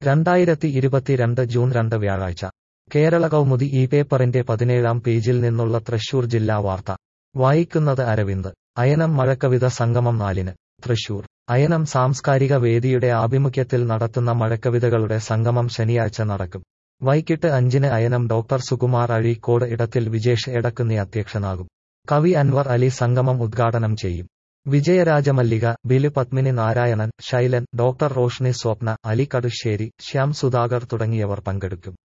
രണ്ടായിരത്തി ഇരുപത്തിരണ്ട് ജൂൺ രണ്ട് വ്യാഴാഴ്ച കേരള കൗമുദി ഈ പേപ്പറിന്റെ പതിനേഴാം പേജിൽ നിന്നുള്ള തൃശൂർ ജില്ലാ വാർത്ത വായിക്കുന്നത് അരവിന്ദ് അയനം മഴക്കവിത സംഗമം നാലിന് തൃശൂർ അയനം സാംസ്കാരിക വേദിയുടെ ആഭിമുഖ്യത്തിൽ നടത്തുന്ന മഴക്കവിതകളുടെ സംഗമം ശനിയാഴ്ച നടക്കും വൈകിട്ട് അഞ്ചിന് അയനം ഡോക്ടർ സുകുമാർ അഴീക്കോട് ഇടത്തിൽ വിജേഷ് എടക്കുന്നി അധ്യക്ഷനാകും കവി അൻവർ അലി സംഗമം ഉദ്ഘാടനം ചെയ്യും വിജയരാജമല്ലിക ബിലു പത്മിനി നാരായണൻ ശൈലൻ ഡോക്ടർ റോഷ്നി സ്വപ്ന അലി കടുശ്ശേരി ശ്യാം സുധാകർ തുടങ്ങിയവർ പങ്കെടുക്കും